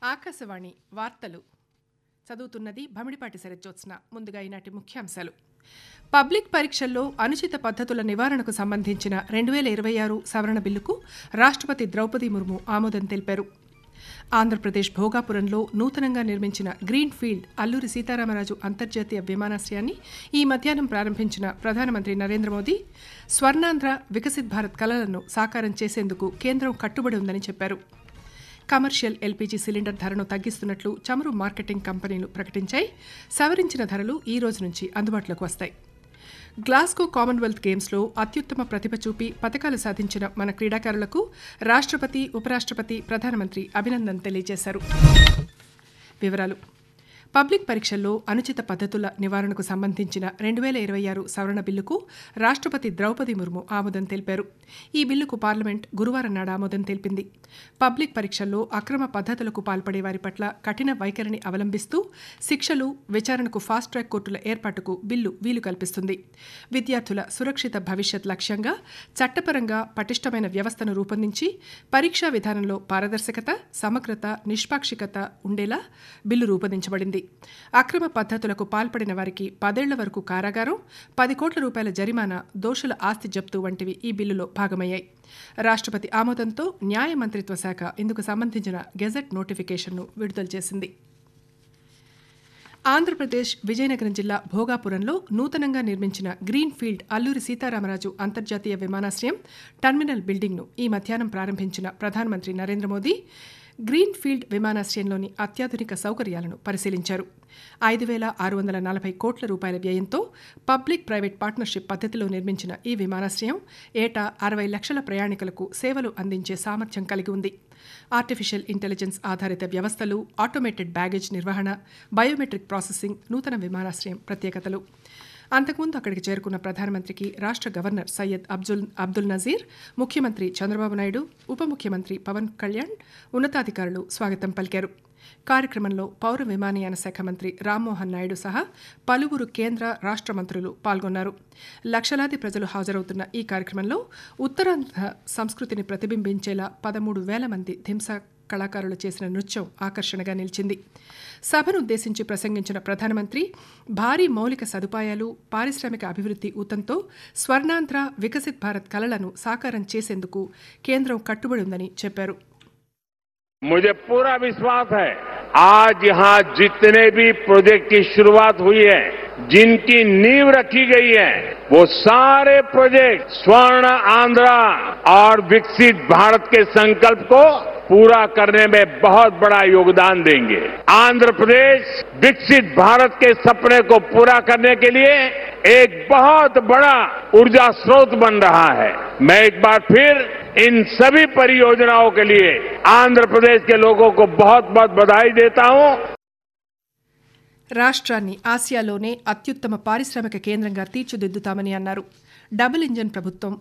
ఆకాశవాణి వార్తలు చదువుతున్నది భమిడిపాటి శరజ్జోత్స్న ముందుగా ఈనాటి ముఖ్యాంశాలు పబ్లిక్ పరీక్షల్లో అనుచిత పద్ధతుల నివారణకు సంబంధించిన రెండు వేల ఇరవై ఆరు సవరణ బిల్లుకు రాష్ట్రపతి ద్రౌపది ముర్ము ఆమోదం తెలిపారు ఆంధ్రప్రదేశ్ భోగాపురంలో నూతనంగా నిర్మించిన గ్రీన్ ఫీల్డ్ అల్లూరి సీతారామరాజు అంతర్జాతీయ విమానాశ్రయాన్ని ఈ మధ్యాహ్నం ప్రారంభించిన ప్రధానమంత్రి నరేంద్ర మోదీ స్వర్ణాంధ్ర వికసిత్ భారత్ కలలను సాకారం చేసేందుకు కేంద్రం కట్టుబడి ఉందని చెప్పారు కమర్షియల్ ఎల్పీజీ సిలిండర్ ధరను తగ్గిస్తున్నట్లు చమురు మార్కెటింగ్ కంపెనీలు ప్రకటించాయి సవరించిన ధరలు ఈ రోజు నుంచి అందుబాటులోకి వస్తాయి గ్లాస్గో కామన్వెల్త్ గేమ్స్లో అత్యుత్తమ ప్రతిభ చూపి పథకాలు సాధించిన మన క్రీడాకారులకు రాష్ట్రపతి ఉపరాష్ట్రపతి ప్రధానమంత్రి అభినందన తెలియజేశారు వివరాలు పబ్లిక్ పరీక్షల్లో అనుచిత పద్ధతుల నివారణకు సంబంధించిన రెండు వేల ఇరవై ఆరు సవరణ బిల్లుకు రాష్ట్రపతి ద్రౌపది ముర్ము ఆమోదం తెలిపారు ఈ బిల్లుకు పార్లమెంట్ గురువారం నాడు ఆమోదం తెలిపింది పబ్లిక్ పరీక్షల్లో అక్రమ పద్ధతులకు పాల్పడే వారి పట్ల కఠిన వైఖరిని అవలంబిస్తూ శిక్షలు విచారణకు ఫాస్ట్ ట్రాక్ కోర్టుల ఏర్పాటుకు బిల్లు వీలు కల్పిస్తుంది విద్యార్థుల సురక్షిత భవిష్యత్ లక్ష్యంగా చట్టపరంగా పటిష్టమైన వ్యవస్థను రూపొందించి పరీక్షా విధానంలో పారదర్శకత సమగ్రత నిష్పాక్షికత ఉండేలా బిల్లు రూపొందించబడింది అక్రమ పద్ధతులకు పాల్పడిన వారికి పదేళ్ల వరకు కారాగారం పది కోట్ల రూపాయల జరిమానా దోషుల ఆస్తి జప్తు వంటివి ఈ బిల్లులో భాగమయ్యాయి రాష్ట్రపతి ఆమోదంతో న్యాయ మంత్రిత్వ శాఖ ఇందుకు సంబంధించిన గెజెట్ నోటిఫికేషన్ను విడుదల చేసింది ఆంధ్రప్రదేశ్ విజయనగరం జిల్లా భోగాపురంలో నూతనంగా నిర్మించిన గ్రీన్ ఫీల్డ్ అల్లూరి సీతారామరాజు అంతర్జాతీయ విమానాశ్రయం టర్మినల్ బిల్డింగ్ను ఈ మధ్యాహ్నం ప్రారంభించిన ప్రధానమంత్రి నరేంద్ర మోదీ గ్రీన్ ఫీల్డ్ విమానాశ్రయంలోని అత్యాధునిక సౌకర్యాలను పరిశీలించారు ఐదు వేల ఆరు వందల నలభై కోట్ల రూపాయల వ్యయంతో పబ్లిక్ ప్రైవేట్ పార్ట్నర్షిప్ పద్ధతిలో నిర్మించిన ఈ విమానాశ్రయం ఏటా అరవై లక్షల ప్రయాణికులకు సేవలు అందించే సామర్థ్యం కలిగి ఉంది ఆర్టిఫిషియల్ ఇంటెలిజెన్స్ ఆధారిత వ్యవస్థలు ఆటోమేటెడ్ బ్యాగేజ్ నిర్వహణ బయోమెట్రిక్ ప్రాసెసింగ్ నూతన విమానాశ్రయం ప్రత్యేకతలు అంతకుముందు అక్కడికి చేరుకున్న ప్రధానమంత్రికి రాష్ట్ర గవర్నర్ సయ్యద్ అబ్దుల్ అబ్దుల్ నజీర్ ముఖ్యమంత్రి చంద్రబాబు నాయుడు ఉప ముఖ్యమంత్రి పవన్ కళ్యాణ్ ఉన్నతాధికారులు స్వాగతం పలికారు కార్యక్రమంలో పౌర విమానయాన శాఖ మంత్రి రామ్మోహన్ నాయుడు సహా పలువురు కేంద్ర రాష్ట్ర మంత్రులు పాల్గొన్నారు లక్షలాది ప్రజలు హాజరవుతున్న ఈ కార్యక్రమంలో ఉత్తరాంధ్ర సంస్కృతిని ప్రతిబింబించేలా పదమూడు వేల మంది ధింసా కళాకారులు చేసిన నృత్యం ఆకర్షణగా నిలిచింది సభను ఉద్దేశించి ప్రసంగించిన ప్రధానమంత్రి భారీ మౌలిక సదుపాయాలు పారిశ్రామిక అభివృద్ధి ఊతంతో స్వర్ణాంధ్ర వికసిత్ భారత్ కలలను సాకారం చేసేందుకు కేంద్రం కట్టుబడి ఉందని చెప్పారు मुझे पूरा विश्वास है आज यहां जितने भी प्रोजेक्ट की शुरुआत हुई है जिनकी नींव रखी गई है वो सारे प्रोजेक्ट स्वर्ण आंध्रा और विकसित भारत के संकल्प को पूरा करने में बहुत बड़ा योगदान देंगे आंध्र प्रदेश विकसित भारत के सपने को पूरा करने के लिए एक बहुत बड़ा ऊर्जा स्रोत बन रहा है मैं एक बार फिर इन सभी परियोजनाओं के लिए आंध्र प्रदेश के लोगों को बहुत बहुत बधाई देता हूं రాష్ట్రాన్ని ఆసియాలోనే అత్యుత్తమ పారిశ్రామిక కేంద్రంగా తీర్చిదిద్దుతామని అన్నారు డబుల్ ఇంజన్ ప్రభుత్వం